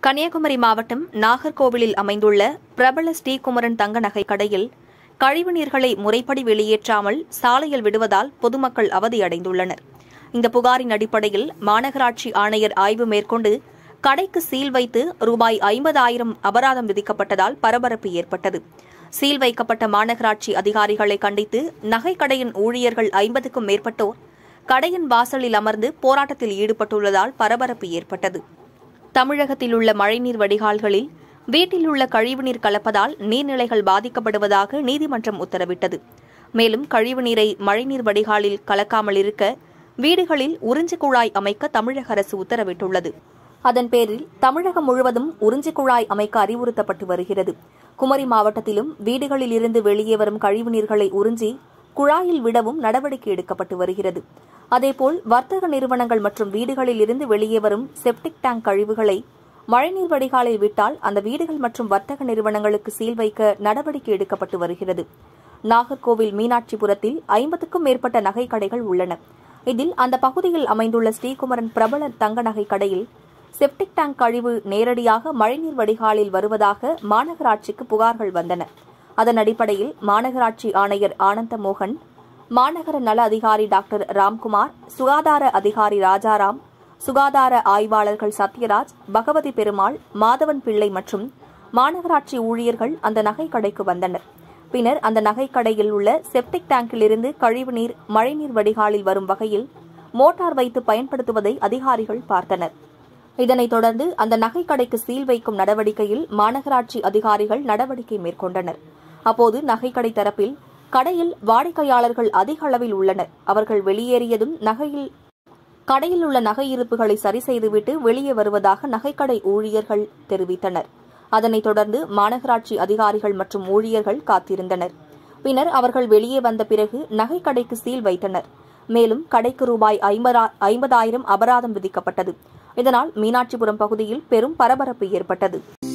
கன்னியாகுமரி மாவட்டம் நாகர்கோவிலில் அமைந்துள்ள பிரபல ஸ்ரீகுமரன் தங்க நகை கடையில் கழிவுநீர்களை முறைப்படி வெளியேற்றாமல் சாலையில் விடுவதால் பொதுமக்கள் அவதியடைந்துள்ளனர் இந்த புகாரின் அடிப்படையில் மாநகராட்சி ஆணையர் ஆய்வு மேற்கொண்டு கடைக்கு சீல் வைத்து ரூபாய் ஐம்பதாயிரம் அபராதம் விதிக்கப்பட்டதால் பரபரப்பு ஏற்பட்டது சீல் வைக்கப்பட்ட மாநகராட்சி அதிகாரிகளை கண்டித்து நகைக்கடையின் ஊழியர்கள் ஐம்பதுக்கும் மேற்பட்டோர் கடையின் வாசலில் அமர்ந்து போராட்டத்தில் ஈடுபட்டுள்ளதால் பரபரப்பு ஏற்பட்டது தமிழகத்தில் உள்ள மழைநீர் வடிகால்களில் வீட்டில் உள்ள கழிவுநீர் கலப்பதால் நீர்நிலைகள் பாதிக்கப்படுவதாக நீதிமன்றம் உத்தரவிட்டது மேலும் கழிவுநீரை மழைநீர் வடிகாலில் கலக்காமல் இருக்க வீடுகளில் உறிஞ்சி குழாய் அமைக்க தமிழக அரசு உத்தரவிட்டுள்ளது அதன் பேரில் தமிழகம் முழுவதும் உறிஞ்சி குழாய் அமைக்க அறிவுறுத்தப்பட்டு வருகிறது குமரி மாவட்டத்திலும் வீடுகளில் இருந்து வெளியே வரும் கழிவுநீர்களை உறிஞ்சி குழாயில் விடவும் நடவடிக்கை எடுக்கப்பட்டு வருகிறது அதேபோல் வர்த்தக நிறுவனங்கள் மற்றும் வீடுகளில் இருந்து வெளியே வரும் செப்டிக் டேங்க் கழிவுகளை மழைநீர் வடிகாலில் விட்டால் அந்த வீடுகள் மற்றும் வர்த்தக நிறுவனங்களுக்கு சீல் வைக்க நடவடிக்கை எடுக்கப்பட்டு வருகிறது நாகர்கோவில் மீனாட்சிபுரத்தில் ஐம்பதுக்கும் மேற்பட்ட நகை கடைகள் உள்ளன இதில் அந்த பகுதியில் அமைந்துள்ள ஸ்ரீகுமரன் பிரபல தங்க நகை கடையில் செப்டிக் டேங்க் கழிவு நேரடியாக மழைநீர் வடிகாலில் வருவதாக மாநகராட்சிக்கு புகார்கள் வந்தன அதன் அடிப்படையில் மாநகராட்சி ஆணையர் ஆனந்த மோகன் மாநகர நல அதிகாரி டாக்டர் ராம்குமார் சுகாதார அதிகாரி ராஜாராம் சுகாதார ஆய்வாளர்கள் சத்யராஜ் பகவதி பெருமாள் மாதவன் பிள்ளை மற்றும் மாநகராட்சி ஊழியர்கள் அந்த நகை கடைக்கு வந்தனர் பின்னர் அந்த நகை கடையில் உள்ள செப்டிக் டேங்கிலிருந்து கழிவுநீர் மழைநீர் வடிகாலில் வரும் வகையில் மோட்டார் வைத்து பயன்படுத்துவதை அதிகாரிகள் பார்த்தனர் இதனைத் தொடர்ந்து அந்த நகை கடைக்கு சீல் வைக்கும் நடவடிக்கையில் மாநகராட்சி அதிகாரிகள் நடவடிக்கை மேற்கொண்டனர் அப்போது நகைக்கடை தரப்பில் கடையில் வாடிக்கையாளர்கள் அதிக அளவில் உள்ளனர் அவர்கள் வெளியேறியதும் நகையில் கடையில் உள்ள நகை இருப்புகளை சரி செய்துவிட்டு வெளியே வருவதாக நகைக்கடை ஊழியர்கள் தெரிவித்தனர் அதனைத் தொடர்ந்து மாநகராட்சி அதிகாரிகள் மற்றும் ஊழியர்கள் காத்திருந்தனர் பின்னர் அவர்கள் வெளியே வந்த பிறகு நகைக்கடைக்கு சீல் வைத்தனர் மேலும் கடைக்கு ரூபாய் ஐம்பதாயிரம் அபராதம் விதிக்கப்பட்டது இதனால் மீனாட்சிபுரம் பகுதியில் பெரும் பரபரப்பு ஏற்பட்டது